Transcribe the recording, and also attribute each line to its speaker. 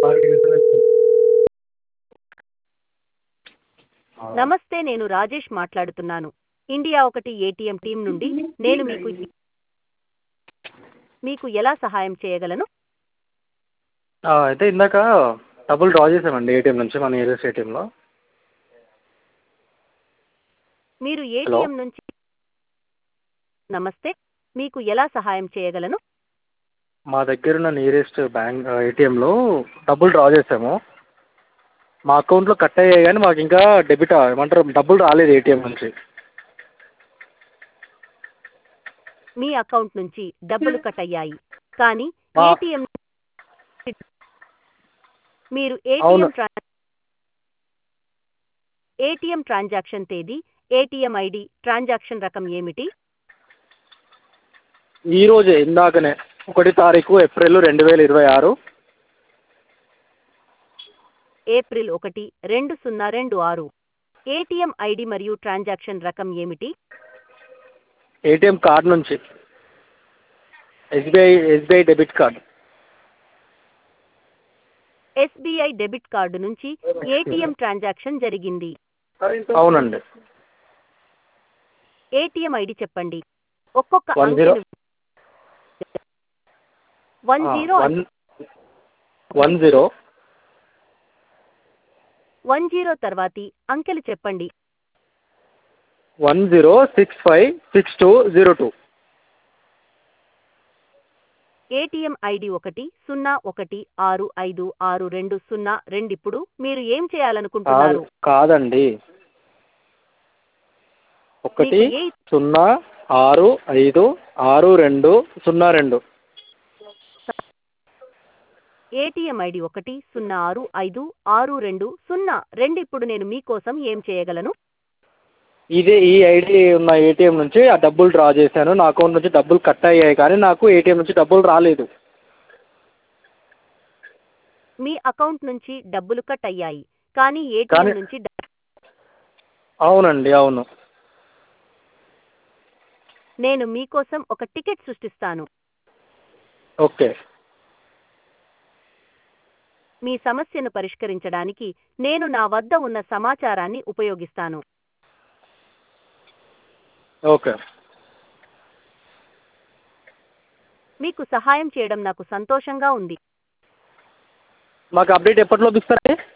Speaker 1: నమస్తే నేను రాజేష్ మాట్లాడుతున్నాను ఇండియా ఒకటి ఏటీఎం టీం నుండి నేను మీకు మీకు ఎలా సహాయం చేయగలను
Speaker 2: ఆ, అయితే ఇందాక డబ్బులు డ్రా చేసామండి ఏటీఎం నుంచి మన నియరెస్ట్ ఏటీఎంలో
Speaker 1: మీరు ఏటీఎం నుంచి నమస్తే మీకు ఎలా సహాయం చేయగలను
Speaker 2: మా దగ్గర ఉన్న నియరెస్ట్ బ్యాంక్ ఏటీఎంలో డబ్బులు డ్రా చేసాము మా అకౌంట్లో కట్ అయ్యాయి కానీ మాకు ఇంకా డెబిట్ ఏమంటారు డబ్బులు రాలేదు ఏటీఎం నుంచి
Speaker 1: మీ అకౌంట్ నుంచి డబ్బులు కట్ అయ్యాయి కానీ
Speaker 2: ఆ.
Speaker 1: ఏటీఎం మీరు
Speaker 2: అవును.
Speaker 1: ఏటీఎం ట్రాన్ ఏటీఎం ట్రాన్సాక్షన్ తేదీ ఏటీఎం ఐడి ట్రాన్సాక్షన్ రకం ఏమిటి
Speaker 2: ఈ రోజే ఇందాకనే ఒకటి తారీఖు ఏప్రిల్ రెండు వేల ఇరవై ఆరు
Speaker 1: ఏప్రిల్ ఒకటి రెండు సున్నా రెండు ఆరు ఏటీఎం ఐడి మరియు ట్రాన్సాక్షన్ రకం ఏమిటి
Speaker 2: ఏటీఎం కార్డ్ నుంచి SBI SBI debit card
Speaker 1: SBI debit card నుంచి ఏటీఎం ట్రాన్సాక్షన్ జరిగింది
Speaker 2: అవునండి
Speaker 1: ఏటీఎం ఐడి చెప్పండి ఒక్కొక్క
Speaker 2: one zero
Speaker 1: one zero
Speaker 2: one one zero
Speaker 1: one zero తర్వాతి అంకెలు చెప్పండి
Speaker 2: one zero six five six two zero two
Speaker 1: ATM ID ఒకటి సున్నా ఒకటి ఆరు ఐదు ఆరు రెండు సున్నా రెండిప్పుడు మీరు ఏం
Speaker 2: కాదు
Speaker 1: చేయాలనుకుంటున్నారు
Speaker 2: కాదండి ఒకటి
Speaker 1: మీకు ఏ
Speaker 2: సున్నా ఆరు ఐదు ఆరు రెండు సున్నా రెండు
Speaker 1: ఏటీఎం ఐడి ఒకటి సున్నా ఆరు ఐదు ఆరు రెండు సున్నా రెండు ఇప్పుడు నేను మీకోసం ఏం చేయగలను
Speaker 2: ఇదే ఈ ఐడి ఉన్న ఏటీఎం నుంచి ఆ డబ్బులు డ్రా చేశాను నా అకౌంట్ నుంచి డబ్బులు కట్ అయ్యాయి కానీ నాకు ఏటీఎం నుంచి డబ్బులు రాలేదు
Speaker 1: మీ అకౌంట్ నుంచి డబ్బులు కట్ అయ్యాయి కానీ ఏటీఎం
Speaker 2: కానీ-
Speaker 1: నుంచి డ-
Speaker 2: అవునండి అవును
Speaker 1: నేను మీకోసం ఒక టికెట్ సృష్టిస్తాను
Speaker 2: ఓకే
Speaker 1: మీ సమస్యను పరిష్కరించడానికి నేను నా వద్ద ఉన్న సమాచారాన్ని ఉపయోగిస్తాను
Speaker 2: ఓకే
Speaker 1: మీకు సహాయం చేయడం నాకు సంతోషంగా ఉంది
Speaker 2: మాకు అప్డేట్ ఎప్పటిలోకి ఇస్తారండి